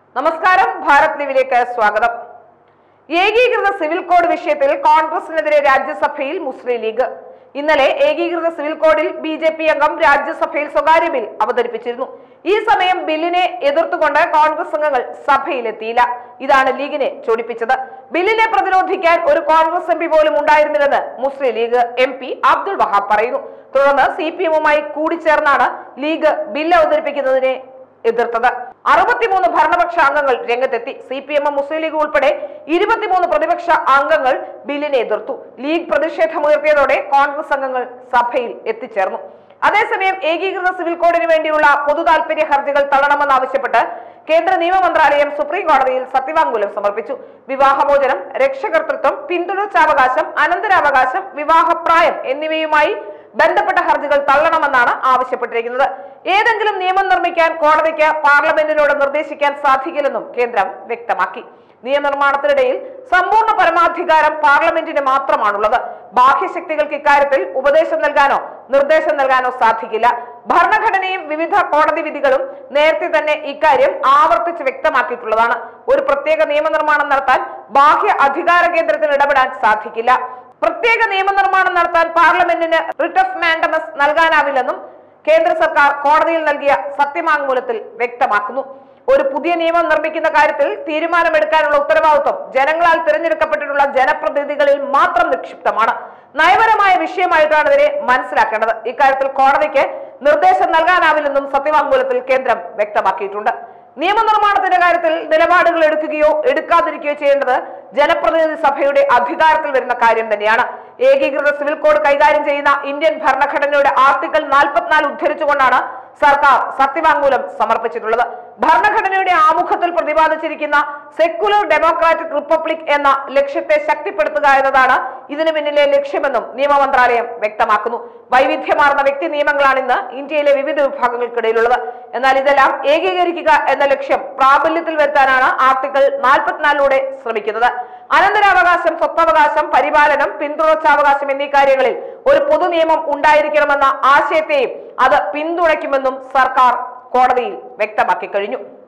നമസ്കാരം ഭാരത് ലീവിലേക്ക് സ്വാഗതം ഏകീകൃത സിവിൽ കോഡ് വിഷയത്തിൽ കോൺഗ്രസിനെതിരെ രാജ്യസഭയിൽ മുസ്ലിം ലീഗ് ഇന്നലെ ഏകീകൃത സിവിൽ കോഡിൽ ബി ജെ പി അംഗം രാജ്യസഭയിൽ സ്വകാര്യ ബിൽ അവതരിപ്പിച്ചിരുന്നു ഈ സമയം ബില്ലിനെ എതിർത്തുകൊണ്ട് കോൺഗ്രസ് അംഗങ്ങൾ സഭയിലെത്തിയില്ല ഇതാണ് ലീഗിനെ ചൊടിപ്പിച്ചത് ബില്ലിനെ പ്രതിരോധിക്കാൻ ഒരു കോൺഗ്രസ് എം പി പോലും ഉണ്ടായിരുന്നില്ലെന്ന് മുസ്ലിം ലീഗ് എം പി അബ്ദുൾ വഹാബ് പറയുന്നു തുടർന്ന് സി പി എമ്മുമായി കൂടിച്ചേർന്നാണ് ലീഗ് ബില്ല് അവതരിപ്പിക്കുന്നതിനെ എതിർത്തത് അറുപത്തിമൂന്ന് ഭരണപക്ഷ അംഗങ്ങൾ രംഗത്തെത്തി C P M Muslim League ഉൾപ്പെടെ ഇരുപത്തിമൂന്ന് പ്രതിപക്ഷ അംഗങ്ങൾ ബില്ലിനെ എതിർത്തു ലീഗ് പ്രതിഷേധമുയർത്തിയതോടെ കോൺഗ്രസ് അംഗങ്ങൾ സഭയിൽ എത്തിച്ചേർന്നു അതേസമയം ഏകീകൃത സിവിൽ കോഡിന് വേണ്ടിയുള്ള പൊതു താൽപര്യ ഹർജികൾ തള്ളണമെന്നാവശ്യപ്പെട്ട് കേന്ദ്ര നിയമ മന്ത്രാലയം സുപ്രീം കോടതിയിൽ സത്യവാങ്മൂലം സമർപ്പിച്ചു വിവാഹമോചനം രക്ഷകർത്തൃത്വം പിന്തുടർച്ചാവകാശം അനന്തരാവകാശം വിവാഹപ്രായം എന്നിവയുമായി ബന്ധപ്പെട്ട ഹർജികൾ തള്ളണമെന്നാണ് ആവശ്യപ്പെട്ടിരിക്കുന്നത് ഏതെങ്കിലും നിയമം നിർമ്മിക്കാൻ കോടതിക്ക് പാർലമെന്റിനോട് നിർദ്ദേശിക്കാൻ സാധിക്കില്ലെന്നും കേന്ദ്രം വ്യക്തമാക്കി നിയമനിർമ്മാണത്തിനിടയിൽ സമ്പൂർണ്ണ പരമാധികാരം പാർലമെന്റിന് മാത്രമാണുള്ളത് ബാഹ്യശക്തികൾക്ക് ഇക്കാര്യത്തിൽ ഉപദേശം നൽകാനോ നിർദ്ദേശം നൽകാനോ സാധിക്കില്ല ഭരണഘടനയും വിവിധ കോടതി വിധികളും നേരത്തെ തന്നെ ഇക്കാര്യം ആവർത്തിച്ച് വ്യക്തമാക്കിയിട്ടുള്ളതാണ് ഒരു പ്രത്യേക നിയമനിർമ്മാണം നടത്താൻ ബാഹ്യ അധികാര കേന്ദ്രത്തിന് ഇടപെടാൻ സാധിക്കില്ല പ്രത്യേക നിയമനിർമ്മാണം നടത്താൻ പാർലമെന്റിന് റിട്ട് ഓഫ് മാൻഡമസ് നൽകാനാവില്ലെന്നും കേന്ദ്ര സർക്കാർ കോടതിയിൽ നൽകിയ സത്യവാങ്മൂലത്തിൽ വ്യക്തമാക്കുന്നു ഒരു പുതിയ നിയമം നിർമ്മിക്കുന്ന കാര്യത്തിൽ തീരുമാനമെടുക്കാനുള്ള ഉത്തരവാദിത്വം ജനങ്ങളാൽ തിരഞ്ഞെടുക്കപ്പെട്ടിട്ടുള്ള ജനപ്രതിനിധികളിൽ മാത്രം നിക്ഷിപ്തമാണ് നയപരമായ വിഷയമായിട്ടാണ് ഇതിനെ മനസ്സിലാക്കേണ്ടത് ഇക്കാര്യത്തിൽ കോടതിക്ക് നിർദ്ദേശം നൽകാനാവില്ലെന്നും സത്യവാങ്മൂലത്തിൽ കേന്ദ്രം വ്യക്തമാക്കിയിട്ടുണ്ട് നിയമനിർമ്മാണത്തിന്റെ കാര്യത്തിൽ നിലപാടുകൾ എടുക്കുകയോ എടുക്കാതിരിക്കുകയോ ചെയ്യേണ്ടത് ജനപ്രതിനിധി സഭയുടെ അധികാരത്തിൽ വരുന്ന കാര്യം തന്നെയാണ് ഏകീകൃത സിവിൽ കോഡ് കൈകാര്യം ചെയ്യുന്ന ഇന്ത്യൻ ഭരണഘടനയുടെ ആർട്ടിക്കിൾ നാൽപ്പത്തിനാല് ഉദ്ധരിച്ചുകൊണ്ടാണ് സർക്കാർ സത്യവാങ്മൂലം സമർപ്പിച്ചിട്ടുള്ളത് ഭരണഘടനയുടെ ആമുഖത്തിൽ പ്രതിപാദിച്ചിരിക്കുന്ന സെക്കുലർ ഡെമോക്രാറ്റിക് റിപ്പബ്ലിക് എന്ന ലക്ഷ്യത്തെ ശക്തിപ്പെടുത്തുക എന്നതാണ് ഇതിനു പിന്നിലെ ലക്ഷ്യമെന്നും നിയമ മന്ത്രാലയം വ്യക്തമാക്കുന്നു വൈവിധ്യമാർന്ന വ്യക്തി നിയമങ്ങളാണ് ഇന്ന് ഇന്ത്യയിലെ വിവിധ വിഭാഗങ്ങൾക്കിടയിലുള്ളത് എന്നാൽ ഇതെല്ലാം ഏകീകരിക്കുക എന്ന ലക്ഷ്യം പ്രാബല്യത്തിൽ വരുത്താനാണ് ആർട്ടിക്കിൾ നാൽപ്പത്തിനാലിലൂടെ ശ്രമിക്കുന്നത് അനന്തരാവകാശം സ്വത്തവകാശം പരിപാലനം പിന്തുടർച്ചാവകാശം എന്നീ കാര്യങ്ങളിൽ ഒരു പൊതു നിയമം ഉണ്ടായിരിക്കണമെന്ന ആശയത്തെയും അത് പിന്തുണയ്ക്കുമെന്നും സർക്കാർ കോടതിയിൽ വ്യക്തമാക്കി കഴിഞ്ഞു